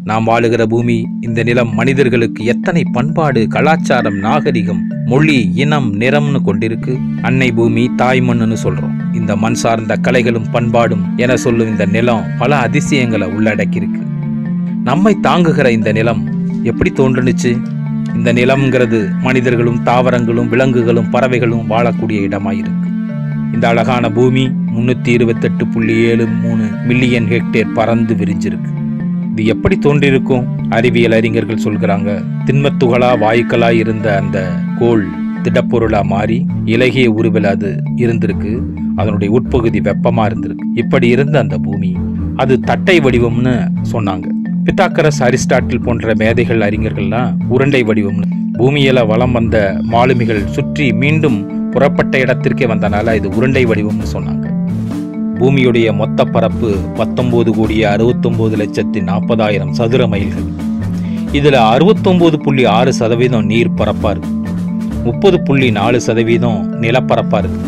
நாம் வாழுகிற பூமி இந்த நிலம் மனிதர்களுக்கு எத்தனை பண்பாடு கலாச்சாரம் நாகரிகம் மொழி இனம் நிறம்னு கொண்டிருக்கு அன்னை பூமி தாய் மண்ணுன்னு சொல்றோம் இந்த மண் சார்ந்த கலைகளும் பண்பாடும் என சொல்லும் இந்த நிலம் பல அதிசயங்களை உள்ளடக்கியிருக்கு நம்மை தாங்குகிற இந்த நிலம் எப்படி தோன்றுனுச்சு இந்த நிலம்ங்கிறது மனிதர்களும் தாவரங்களும் விலங்குகளும் பறவைகளும் வாழக்கூடிய இடமாயிருக்கு இந்த அழகான பூமி முன்னூத்தி இருபத்தெட்டு புள்ளி ஏழு மூணு மில்லியன் ஹெக்டேர் பறந்து விரிஞ்சிருக்கு இது எப்படி தோன்றியிருக்கும் அறிவியல் அறிஞர்கள் சொல்கிறாங்க திண்மத்துகளா வாயுக்களா இருந்த அந்த கோள் திடப்பொருளா மாறி இலகிய உருவில் அது இருந்திருக்கு அதனுடைய உட்பகுதி வெப்பமா இருந்திருக்கு இப்படி இருந்த அந்த பூமி அது தட்டை வடிவம்னு சொன்னாங்க பித்தாக்கரஸ் அரிஸ்டாட்டில் போன்ற மேதைகள் அறிஞர்கள்லாம் உருண்டை வடிவம்னு பூமியில வலம் வந்த மாலுமிகள் சுற்றி மீண்டும் புறப்பட்ட இடத்திற்கே வந்தனால இது உருண்டை வடிவம்னு சொன்னாங்க பூமியுடைய மொத்த பரப்பு பத்தொன்பது கோடியே அறுபத்தொன்பது லட்சத்தி நாற்பதாயிரம் சதுர மைல்கள் இதுல அறுபத்தொன்பது புள்ளி ஆறு சதவீதம் நீர் பரப்பா இருக்கு முப்பது புள்ளி நாலு சதவீதம் நிலப்பரப்பா இருக்கு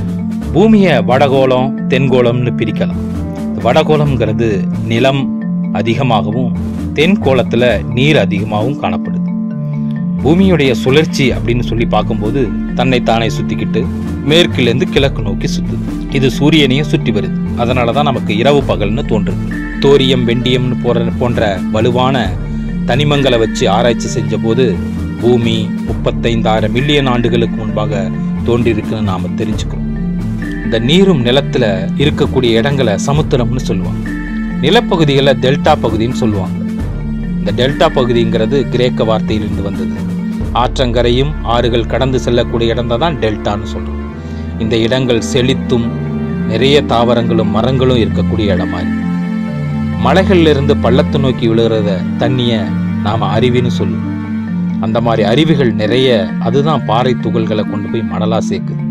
பூமியை வடகோளம் தென்கோளம்னு பிரிக்கலாம் வடகோளம்ங்கிறது நிலம் அதிகமாகவும் தென்கோளத்துல நீர் அதிகமாகவும் காணப்படுது பூமியுடைய சுழற்சி அப்படின்னு சொல்லி பார்க்கும்போது தன்னை தானே சுத்திக்கிட்டு மேற்கிலிருந்து கிழக்கு நோக்கி சுத்துது இது சூரியனையும் சுற்றி வருது அதனால தான் நமக்கு இரவு பகல்னு தோன்றுது தோரியம் வெண்டியம்னு போற போன்ற வலுவான தனிமங்களை வச்சு ஆராய்ச்சி செஞ்ச போது பூமி முப்பத்தைந்தாயிரம் மில்லியன் ஆண்டுகளுக்கு முன்பாக தோன்றியிருக்குன்னு நாம தெரிஞ்சுக்கிறோம் இந்த நீரும் நிலத்துல இருக்கக்கூடிய இடங்களை சமுத்திரம்னு சொல்லுவாங்க நிலப்பகுதிகளை டெல்டா பகுதின்னு சொல்லுவாங்க இந்த டெல்டா பகுதிங்கிறது கிரேக்க வார்த்தையிலிருந்து வந்தது ஆற்றங்கரையும் ஆறுகள் கடந்து செல்லக்கூடிய இடம் தான் டெல்டான்னு சொல்றோம் இந்த இடங்கள் செழித்தும் நிறைய தாவரங்களும் மரங்களும் இருக்கக்கூடிய இடமா இருக்கு மலைகள்ல இருந்து பள்ளத்தை நோக்கி விழுகிறத தண்ணிய நாம அருவின்னு சொல்லுவோம் அந்த மாதிரி அருவிகள் நிறைய அதுதான் பாறை துகள்களை கொண்டு போய் மணலா சேர்க்குது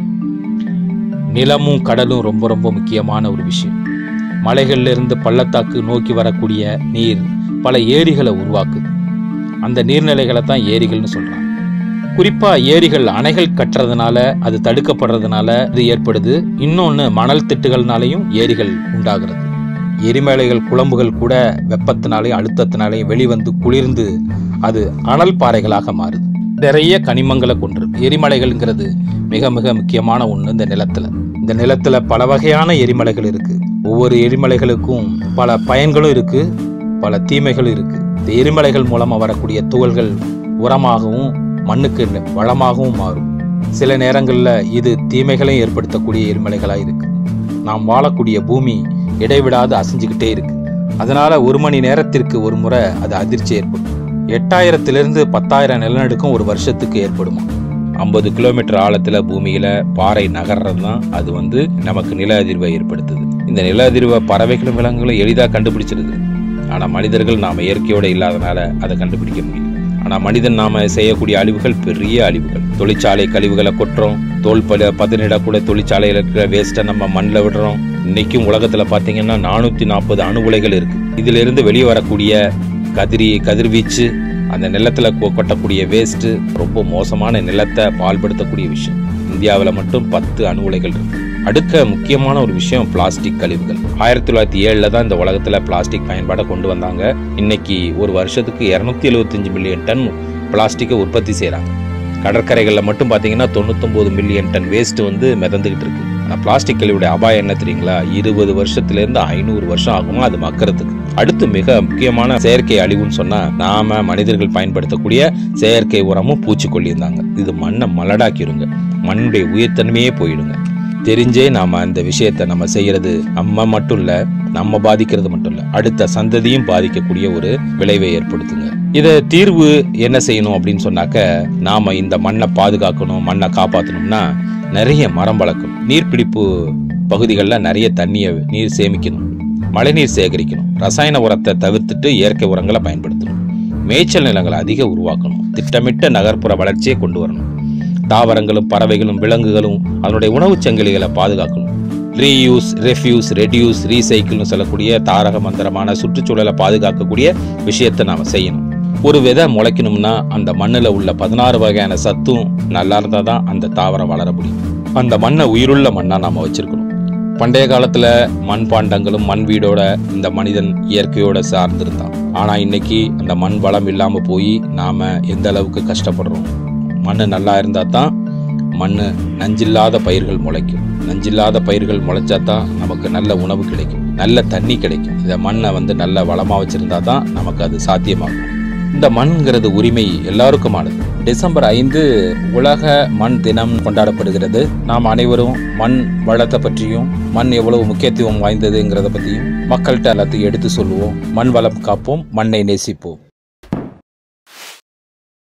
நிலமும் கடலும் ரொம்ப ரொம்ப முக்கியமான ஒரு விஷயம் மலைகள்ல இருந்து பள்ளத்தாக்கு நோக்கி வரக்கூடிய நீர் பல ஏரிகளை உருவாக்குது அந்த நீர்நிலைகளை தான் ஏரிகள்னு சொல்றாங்க குறிப்பா ஏரிகள் அணைகள் கட்டுறதுனால அது தடுக்கப்படுறதுனால இது ஏற்படுது இன்னொன்னு மணல் திட்டுகள்னாலையும் ஏரிகள் உண்டாகிறது எரிமலைகள் குழம்புகள் கூட வெப்பத்தினாலையும் அழுத்தத்தினாலையும் வெளிவந்து குளிர்ந்து அது அனல் பாறைகளாக மாறுது நிறைய கனிமங்களை கொண்டிருக்கு எரிமலைகள்ங்கிறது மிக மிக முக்கியமான ஒன்று இந்த நிலத்துல இந்த நிலத்துல பல வகையான எரிமலைகள் இருக்கு ஒவ்வொரு எரிமலைகளுக்கும் பல பயன்களும் இருக்கு பல தீமைகளும் இருக்கு இந்த எரிமலைகள் மூலமா வரக்கூடிய துகள்கள் உரமாகவும் மண்ணுக்கு ந- வளமாகவும் மாறும் சில நேரங்கள்ல இது தீமைகளையும் ஏற்படுத்தக்கூடிய எரிமலைகளா இருக்கு நாம் வாழக்கூடிய பூமி இடைவிடாது அசைஞ்சுக்கிட்டே இருக்கு அதனால ஒரு மணி நேரத்திற்கு ஒரு முறை அது அதிர்ச்சி ஏற்படும் எட்டாயிரத்திலிருந்து பத்தாயிரம் நிலநடுக்கம் ஒரு வருஷத்துக்கு ஏற்படுமா ஐம்பது கிலோமீட்டர் ஆழத்துல பூமியில பாறை நகர்றது தான் அது வந்து நமக்கு நில அதிர்வை ஏற்படுத்துது இந்த நில அதிர்வை பறவைகளும் விலங்குகளும் எளிதாக கண்டுபிடிச்சிருது ஆனா மனிதர்கள் நாம இயற்கையோட இல்லாதனால அதை கண்டுபிடிக்க முடியல ஆனா மனிதன் நாம செய்யக்கூடிய அழிவுகள் பெரிய அழிவுகள் தொழிற்சாலை கழிவுகளை கொட்டுறோம் தோல் பல பதனிடக்கூட தொழிற்சாலையில் இருக்கிற வேஸ்ட்டை நம்ம மண்ணில் விடுறோம் இன்னைக்கும் உலகத்துல பாத்தீங்கன்னா நானூத்தி நாற்பது அணு உலைகள் இருக்கு இதுல இருந்து வெளியே வரக்கூடிய கதிரி கதிர்வீச்சு அந்த நிலத்துல கொ- கொட்டக்கூடிய வேஸ்ட் ரொம்ப மோசமான நிலத்தை பால்படுத்தக்கூடிய விஷயம் இந்தியாவில் மட்டும் பத்து அணு உலைகள் இருக்கு அடுத்த முக்கியமான ஒரு விஷயம் பிளாஸ்டிக் கழிவுகள் ஆயிரத்தி தொள்ளாயிரத்தி ஏழுல தான் இந்த உலகத்துல பிளாஸ்டிக் பயன்பாடை கொண்டு வந்தாங்க இன்னைக்கு ஒரு வருஷத்துக்கு இருநூத்தி எழுபத்தஞ்சு மில்லியன் டன் பிளாஸ்டிக்கை உற்பத்தி செய்றாங்க கடற்கரைகளில் மட்டும் பார்த்தீங்கன்னா தொண்ணூத்தொம்பது மில்லியன் டன் வேஸ்ட் வந்து மிதந்துகிட்டு இருக்கு ஆனால் பிளாஸ்டிக் கழிவுடைய அபாயம் என்ன தெரியுங்களா இருபது வருஷத்துலேருந்து ஐநூறு வருஷம் ஆகுமா அது மக்கறதுக்கு அடுத்து மிக முக்கியமான செயற்கை அழிவுன்னு சொன்னா நாம மனிதர்கள் பயன்படுத்தக்கூடிய செயற்கை உரமும் பூச்சிக்கொல்லியும் தாங்க இது மண்ணை மலடாக்கிருங்க மண்ணுடைய உயிர்த்தன்மையே போயிடுங்க தெரிஞ்சே நாம அந்த விஷயத்தை நம்ம செய்யறது நம்ம மட்டும் இல்ல நம்ம பாதிக்கிறது மட்டும் இல்ல அடுத்த சந்ததியும் பாதிக்கக்கூடிய ஒரு விளைவை ஏற்படுத்துங்க இத தீர்வு என்ன செய்யணும் அப்படின்னு சொன்னாக்க நாம இந்த மண்ணை பாதுகாக்கணும் மண்ணை காப்பாற்றணும்னா நிறைய மரம் வளர்க்கணும் நீர்பிடிப்பு பகுதிகளில் நிறைய தண்ணியை நீர் சேமிக்கணும் மழைநீர் சேகரிக்கணும் ரசாயன உரத்தை தவிர்த்துட்டு இயற்கை உரங்களை பயன்படுத்தணும் மேய்ச்சல் நிலங்களை அதிக உருவாக்கணும் திட்டமிட்ட நகர்ப்புற வளர்ச்சியை கொண்டு வரணும் தாவரங்களும் பறவைகளும் விலங்குகளும் அதனுடைய உணவுச் சங்கிலிகளை பாதுகாக்கணும் ரீயூஸ் ரெஃப்யூஸ் ரெடியூஸ் ரீசைக்கிள்னு சொல்லக்கூடிய தாரக மந்திரமான சுற்றுச்சூழலை பாதுகாக்கக்கூடிய விஷயத்தை நாம செய்யணும் ஒரு விதை முளைக்கணும்னா அந்த மண்ணில் உள்ள பதினாறு வகையான சத்தும் நல்லா இருந்தால் தான் அந்த தாவரம் வளர முடியும் அந்த மண்ணை உயிருள்ள மண்ணா நாம வச்சிருக்கணும் பண்டைய காலத்துல மண் பாண்டங்களும் மண் வீடோட இந்த மனிதன் இயற்கையோட சார்ந்திருந்தான் ஆனா இன்னைக்கு அந்த மண் வளம் இல்லாம போய் நாம எந்த அளவுக்கு கஷ்டப்படுறோம் மண் நல்லா இருந்தா தான் மண் நஞ்சில்லாத பயிர்கள் முளைக்கும் நஞ்சில்லாத பயிர்கள் முளைச்சா தான் நமக்கு நல்ல உணவு கிடைக்கும் நல்ல தண்ணி கிடைக்கும் இந்த மண்ணை வந்து நல்ல வளமா வச்சிருந்தா தான் நமக்கு அது சாத்தியமாகும் இந்த மண்ங்கிறது உரிமை எல்லாருக்குமானது டிசம்பர் ஐந்து உலக மண் தினம் கொண்டாடப்படுகிறது நாம் அனைவரும் மண் வளத்தை பற்றியும் மண் எவ்வளவு முக்கியத்துவம் வாய்ந்ததுங்கிறத பற்றியும் மக்கள்கிட்ட எல்லாத்தையும் எடுத்து சொல்லுவோம் மண் வளம் காப்போம் மண்ணை நேசிப்போம்